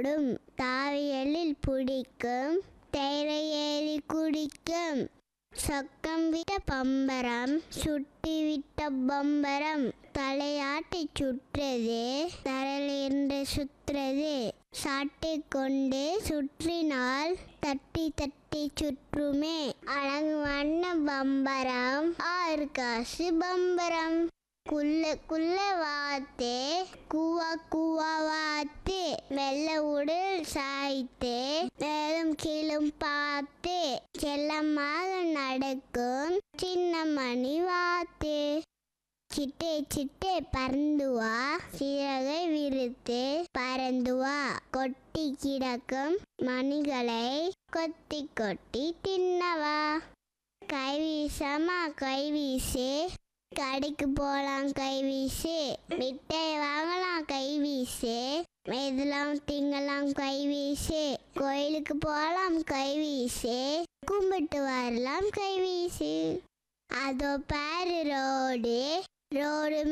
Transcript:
ஓடும் தாவியலில் பிடிக்கும் தேரை ஏறி குடிக்கும் சொக்கம் விட்ட பம்பரம் சுட்டி விட்ட பம்பரம் தலையாட்டி சுற்றது தரலிருந்து சுற்றுறது சாட்டை கொண்டு சுற்றினால் தட்டி தட்டி சுற்றுமே அழகு வண்ண பம்பரம் ஆறு காசு பம்பரம் குள்ள குள்ள வாத்து கூவா கூவா வாத்து மெல்ல உடல் சாய்த்து மேலும் கீழும் பார்த்து செல்லமாக நடக்கும் சின்ன மணி வாத்து சிட்டே சிட்டே பறந்து வா சிறகை விரித்து பறந்து வா கொட்டி கிடக்கும் மணிகளை கொத்தி கொட்டி தின்னவா கை வீசமா கை வீசு கடைக்கு போலாம் கை வீசு மிட்டாய் வாங்கலாம் கை வீசு மெதுலாம் திங்கலாம் கை வீசு கோயிலுக்கு போலாம் கை வீசு கும்பிட்டு வரலாம் கை வீசு அதோ பாரு ரோடு ரோடு